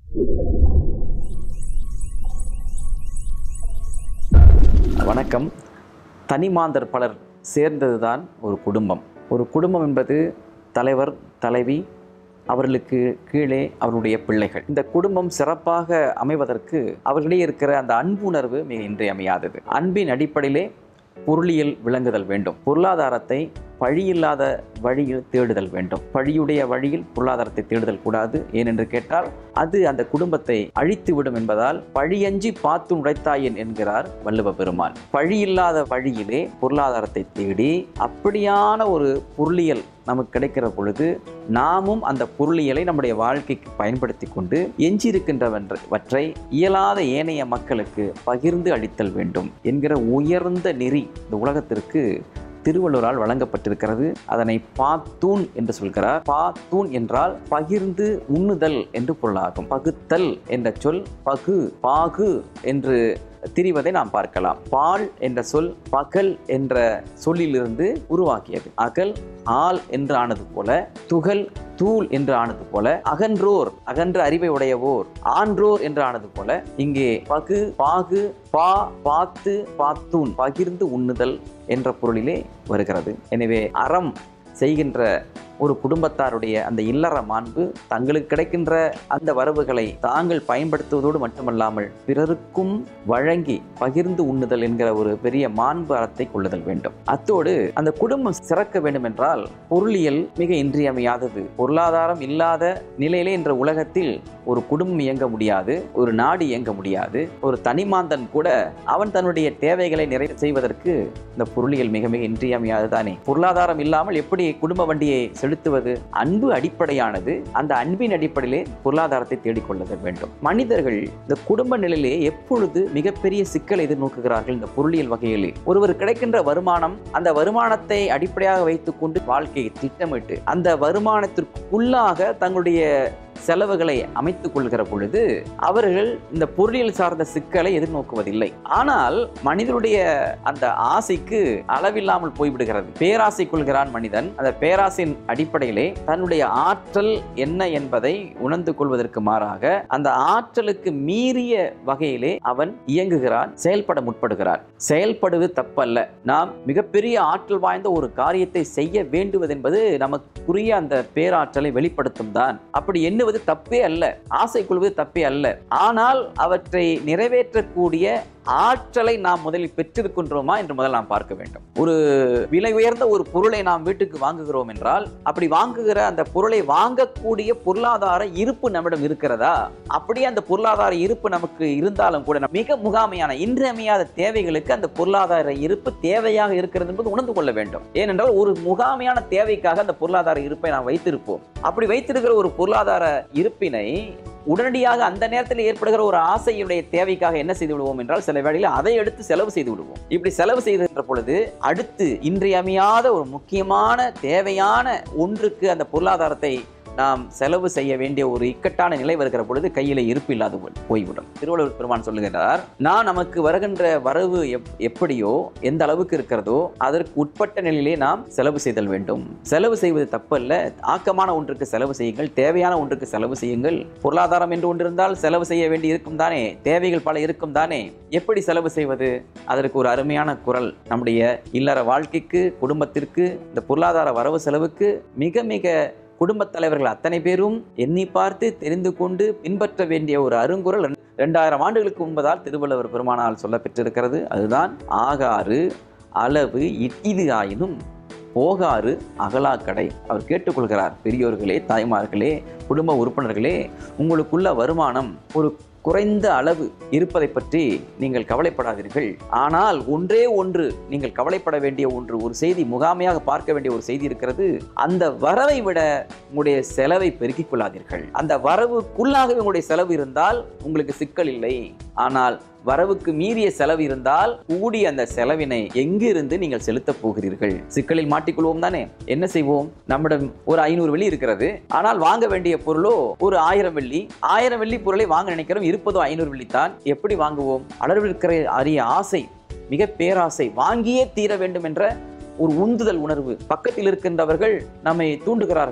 வணக்கம் தனிமாந்தர் பலர் சேர்ந்ததுதான் ஒரு குடும்பம் ஒரு குடும்பம் என்பது தலைவர் தலைவி அவர்களுக்கு கீழே அவருடைய பிள்ளைகள் இந்த குடும்பம் சிறப்பாக அமைவதற்கு அவர்களிடையே இருக்கிற அந்த அன்புணர்வு மிக இன்றியமையாதது அன்பின் அடிப்படையிலே பொருளியல் விளங்குதல் வேண்டும் பொருளாதாரத்தை பழியில்லாத வழியில் தேடுதல் வேண்டும் பழியுடைய வழியில் பொருளாதாரத்தை தேடுதல் கூடாது ஏனென்று கேட்டால் அது அந்த குடும்பத்தை அழித்து விடும் என்பதால் பழியஞ்சி பார்த்து உடைத்தாயன் என்கிறார் வள்ளுவ பெருமான் பழியில்லாத வழியிலே பொருளாதாரத்தை தேடி அப்படியான ஒரு பொருளியல் நமக்கு கிடைக்கிற பொழுது நாமும் அந்த பொருளியலை நம்முடைய வாழ்க்கைக்கு பயன்படுத்தி கொண்டு எஞ்சியிருக்கின்றவற்றை இயலாத ஏனைய மக்களுக்கு பகிர்ந்து அளித்தல் வேண்டும் என்கிற உயர்ந்த நெறி இந்த உலகத்திற்கு திருவள்ளுவரால் வழங்கப்பட்டிருக்கிறது அதனை பாத்தூன் என்று சொல்கிறார் பாத்தூன் என்றால் பகிர்ந்து உண்ணுதல் என்று பொருளாகும் பகுத்தல் என்ற சொல் பகு பாகு என்று திரிவதை நாம் பார்க்கலாம் பால் என்ற சொல் பகல் என்ற சொல்லிலிருந்து உருவாக்கியது அகல் ஆள் என்று ஆனது போல துகள் தூள் என்று ஆனது போல அகன்றோர் அகன்ற அறிவை உடையவோர் ஆன்றோர் என்று ஆனது போல இங்கே பகு பாகு பா பாத்து பாத்தூன் பகிர்ந்து உண்ணுதல் என்ற பொருளிலே வருகிறது எனவே அறம் செய்கின்ற ஒரு குடும்பத்தாருடைய அந்த இல்லற மாண்பு தங்களுக்கு கிடைக்கின்ற அந்த வரவுகளை தாங்கள் பயன்படுத்துவதோடு மட்டுமல்லாமல் பிறருக்கும் வழங்கி பகிர்ந்து உண்ணுதல் என்கிற ஒரு பெரிய மாண்பு அறத்தை கொள்ளுதல் வேண்டும் அத்தோடு அந்த குடும்பம் சிறக்க வேண்டும் என்றால் பொருளியல் மிக இன்றியமையாதது பொருளாதாரம் இல்லாத நிலையிலே என்ற உலகத்தில் ஒரு குடும்பம் இயங்க முடியாது ஒரு நாடு இயங்க முடியாது ஒரு தனிமாந்தன் கூட அவன் தன்னுடைய தேவைகளை நிறைவு செய்வதற்கு இந்த பொருளியல் மிக மிக இன்றியமையாது தானே பொருளாதாரம் இல்லாமல் எப்படி குடும்ப வண்டியை செலுத்துவது அன்பு அடிப்படையானது அந்த அன்பின் அடிப்படையிலே பொருளாதாரத்தை தேடிக்கொள்ள வேண்டும் மனிதர்கள் இந்த குடும்ப நிலையிலே எப்பொழுது மிகப்பெரிய சிக்கலை எதிர்நோக்குகிறார்கள் இந்த பொருளியல் வகையிலே ஒருவர் கிடைக்கின்ற வருமானம் அந்த வருமானத்தை அடிப்படையாக வைத்துக்கொண்டு வாழ்க்கையை திட்டமிட்டு அந்த வருமானத்திற்குள்ளாக தங்களுடைய செலவுகளை அமைத்துக் கொள்கிற பொழுது அவர்கள் இந்த பொருளியல் சார்ந்த சிக்கலை எதிர்நோக்குவதில்லை ஆனால் மனிதனுடைய அந்த ஆசைக்கு அளவில்லாமல் போய்விடுகிறது பேராசை கொள்கிறான் மனிதன் அந்த பேராசையின் அடிப்படையிலே தன்னுடைய ஆற்றல் என்ன என்பதை உணர்ந்து கொள்வதற்கு மாறாக அந்த ஆற்றலுக்கு மீறிய வகையிலே அவன் இயங்குகிறான் செயல்பட முற்படுகிறான் செயல்படுவது தப்பல்ல நாம் மிகப்பெரிய ஆற்றல் வாய்ந்த ஒரு காரியத்தை செய்ய வேண்டுவது என்பது நமக்குரிய அந்த பேராற்றலை வெளிப்படுத்தும் தான் அப்படி எண்ணுவது தப்பே அல்ல ஆசை கொள்வது தப்பே அல்ல ஆனால் அவற்றை நிறைவேற்றக்கூடிய ஆற்றலை நாம் முதலில் பெற்றிருக்கின்றோமா என்று முதல் நாம் பார்க்க வேண்டும் ஒரு விலை உயர்ந்த ஒரு பொருளை நாம் வீட்டுக்கு வாங்குகிறோம் என்றால் அப்படி வாங்குகிற அந்த பொருளை வாங்கக்கூடிய பொருளாதார இருப்பு நம்மிடம் இருக்கிறதா அப்படியே அந்த பொருளாதார இருப்பு நமக்கு இருந்தாலும் கூட நம்ம மிக முகாமையான இன்றியமையாத தேவைகளுக்கு அந்த பொருளாதார இருப்பு தேவையாக இருக்கிறது என்பது உணர்ந்து கொள்ள வேண்டும் ஏனென்றால் ஒரு முகாமையான தேவைக்காக அந்த பொருளாதார இருப்பை நாம் வைத்திருப்போம் அப்படி வைத்திருக்கிற ஒரு பொருளாதார இருப்பினை உடனடியாக அந்த நேரத்தில் ஏற்படுகிற ஒரு ஆசையுடைய தேவைக்காக என்ன செய்து விடுவோம் என்றால் சில வேளையில் அதை எடுத்து செலவு செய்து விடுவோம் இப்படி செலவு செய்கின்ற பொழுது அடுத்து இன்றியமையாத ஒரு முக்கியமான தேவையான ஒன்றுக்கு அந்த பொருளாதாரத்தை நாம் செலவு செய்ய வேண்டிய ஒரு இக்கட்டான நிலை வருகிற பொழுது கையில இருப்பு இல்லாது போய்- போய்விடும் திருவள்ளுவர் பெருமான் சொல்லுகிறார் நான் நமக்கு வருகின்ற வரவு எப்- எப்படியோ எந்த அளவுக்கு இருக்கிறதோ அதற்கு உட்பட்ட நிலையிலே நாம் செலவு செய்தல் வேண்டும் செலவு செய்வது தப்பல்ல ஆக்கமான ஒன்றுக்கு செலவு செய்யுங்கள் தேவையான ஒன்றுக்கு செலவு செய்யுங்கள் பொருளாதாரம் என்று ஒன்று இருந்தால் செலவு செய்ய வேண்டி இருக்கும் தானே தேவைகள் பல இருக்கும் தானே எப்படி செலவு செய்வது அதற்கு ஒரு அருமையான குரல் நம்முடைய இல்லற வாழ்க்கைக்கு குடும்பத்திற்கு இந்த பொருளாதார வரவு செலவுக்கு மிக மிக குடும்பத் தலைவர்கள் அத்தனை பேரும் எண்ணி பார்த்து தெரிந்து கொண்டு பின்பற்ற வேண்டிய ஒரு அருங்குரல் ரெண்டாயிரம் ஆண்டுகளுக்கு முன்பதால் திருவள்ளுவர் பெருமானால் சொல்ல பெற்றிருக்கிறது அதுதான் ஆகாறு அளவு இட்டிது ஆயினும் போகாறு அகலாக்கடை அவர் கேட்டுக்கொள்கிறார் பெரியோர்களே தாய்மார்களே குடும்ப உறுப்பினர்களே உங்களுக்குள்ள வருமானம் ஒரு குறைந்த அளவு இருப்பதை பற்றி நீங்கள் கவலைப்படாதீர்கள் ஆனால் ஒன்றே ஒன்று நீங்கள் கவலைப்பட வேண்டிய ஒன்று ஒரு செய்தி முகாமையாக பார்க்க வேண்டிய ஒரு செய்தி இருக்கிறது அந்த வரவை விட உங்களுடைய செலவை பெருக்கிக் கொள்ளாதீர்கள் அந்த வரவுக்குள்ளாகவே உங்களுடைய செலவு இருந்தால் உங்களுக்கு சிக்கல் இல்லை ஆனால் வரவுக்கு மீறிய செலவு இருந்தால் கூடிய அந்த செலவினை எங்கிருந்து நீங்கள் செலுத்தப் போகிறீர்கள் சிக்கலில் மாட்டிக்கொள்வோம் தானே என்ன செய்வோம் நம்மிடம் ஒரு ஐநூறு வெள்ளி இருக்கிறது ஆனால் வாங்க வேண்டிய பொருளோ ஒரு ஆயிரம் வெள்ளி ஆயிரம் வெள்ளி பொருளை வாங்க நினைக்கிறோம் இருப்பதோ ஐநூறு வெள்ளி தான் எப்படி வாங்குவோம் அளவிற்கிற அரிய ஆசை மிக பேராசை வாங்கியே தீர வேண்டும் என்ற ஒரு உந்துதல் உணர்வு பக்கத்தில் இருக்கின்றவர்கள் நம்மை தூண்டுகிறார்கள்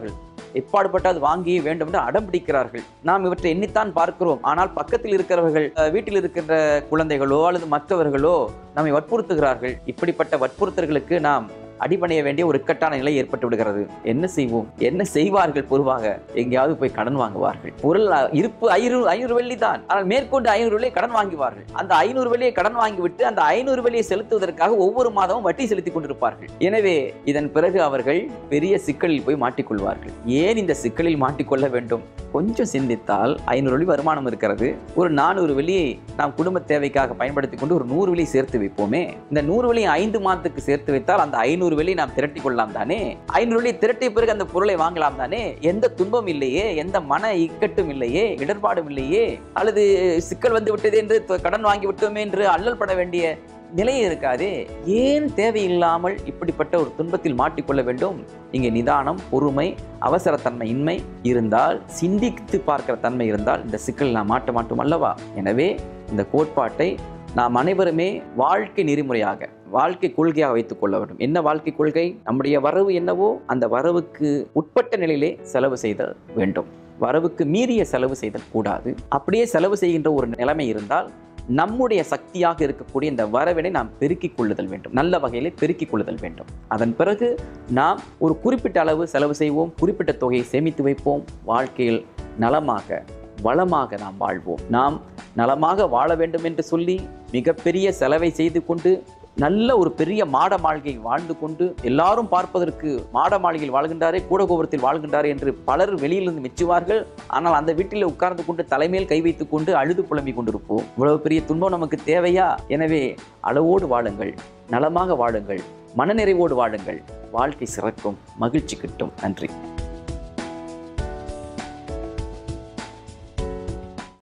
எப்பாடுபட்டால் வாங்கியே வேண்டும் என்று அடம் பிடிக்கிறார்கள் நாம் இவற்றை எண்ணித்தான் பார்க்கிறோம் ஆனால் பக்கத்தில் இருக்கிறவர்கள் அஹ், வீட்டில் இருக்கின்ற குழந்தைகளோ அல்லது மற்றவர்களோ நம்மை வற்புறுத்துகிறார்கள் இப்படிப்பட்ட வற்புறுத்தல்களுக்கு நாம் அடிபணிய வேண்டிய ஒரு இக்கட்டான நிலை ஏற்பட்டு விடுகிறது என்ன செய்வோம் என்ன செய்வார்கள் பொதுவாக எங்கேயாவது போய் கடன் வாங்குவார்கள் பொருள் அஹ், இருப்பு ஐநூறு ஐநூறு வெள்ளி தான் ஆனால் மேற்கொண்டு ஐநூறு வெள்ளியை கடன் வாங்குவார்கள் அந்த ஐநூறு வெள்ளியை கடன் வாங்கிவிட்டு அந்த ஐநூறு வெள்ளியை செலுத்துவதற்காக ஒவ்வொரு மாதமும் வட்டி செலுத்திக் கொண்டிருப்பார்கள் எனவே இதன் பிறகு அவர்கள் பெரிய சிக்கலில் போய் மாட்டிக்கொள்வார்கள் ஏன் இந்த சிக்கலில் மாட்டிக்கொள்ள வேண்டும் கொஞ்சம் சிந்தித்தால் ஐநூறு வெள்ளி வருமானம் இருக்கிறது ஒரு நானூறு வெள்ளியை நாம் குடும்ப தேவைக்காக பயன்படுத்தி கொண்டு ஒரு நூறு வெள்ளி சேர்த்து வைப்போமே இந்த நூறு வெள்ளியை ஐந்து மாதத்துக்கு சேர்த்து வைத்தால் அந்த ஐநூறு வெள்ளி நாம் திரட்டி கொள்ளலாம் தானே ஐநூறு வெள்ளி திரட்டிய பிறகு அந்த பொருளை வாங்கலாம் தானே எந்த துன்பம் இல்லையே எந்த மன இக்கட்டும் இல்லையே இடர்பாடும் இல்லையே அல்லது சிக்கல் வந்து விட்டது என்று த- கடன் வாங்கி விட்டோமே என்று அல்லல் பட வேண்டிய நிலையே இருக்காதே ஏன் தேவையில்லாமல் இப்படிப்பட்ட ஒரு துன்பத்தில் மாட்டிக்கொள்ள வேண்டும் இங்கே நிதானம் பொறுமை அவசரத்தன்மை இன்மை இருந்தால் சிந்தித்து பார்க்கிற தன்மை இருந்தால் இந்த சிக்கலில் நாம் மாட்ட மாட்டோம் அல்லவா எனவே இந்த கோட்பாட்டை நாம் அனைவருமே வாழ்க்கை நெறிமுறையாக வாழ்க்கை கொள்கையாக வைத்துக் கொள்ள வேண்டும் என்ன வாழ்க்கை கொள்கை நம்முடைய வரவு என்னவோ அந்த வரவுக்கு உட்பட்ட நிலையிலே செலவு செய்தல் வேண்டும் வரவுக்கு மீறிய செலவு செய்தல் கூடாது அப்படியே செலவு செய்கின்ற ஒரு நிலைமை இருந்தால் நம்முடைய சக்தியாக இருக்கக்கூடிய இந்த வரவினை நாம் பெருக்கிக் கொள்ளுதல் வேண்டும் நல்ல வகையிலே பெருக்கிக் கொள்ளுதல் வேண்டும் அதன் பிறகு நாம் ஒரு குறிப்பிட்ட அளவு செலவு செய்வோம் குறிப்பிட்ட தொகையை சேமித்து வைப்போம் வாழ்க்கையில் நலமாக வளமாக நாம் வாழ்வோம் நாம் நலமாக வாழ வேண்டும் என்று சொல்லி மிகப்பெரிய செலவை செய்து கொண்டு நல்ல ஒரு பெரிய மாட மாளிகையில் வாழ்ந்து கொண்டு எல்லாரும் பார்ப்பதற்கு மாட மாளிகையில் வாழ்கின்றாரே கூடகோபுரத்தில் வாழ்கின்றாரே என்று பலர் வெளியிலிருந்து மெச்சுவார்கள் ஆனால் அந்த வீட்டில் உட்கார்ந்து கொண்டு தலைமையில் கை வைத்துக் கொண்டு அழுது புலம்பிக் கொண்டிருப்போம் இவ்வளவு பெரிய துன்பம் நமக்கு தேவையா எனவே அளவோடு வாழுங்கள் நலமாக வாழுங்கள் மனநிறைவோடு வாழுங்கள் வாழ்க்கை சிறக்கும் மகிழ்ச்சி கிட்டும் நன்றி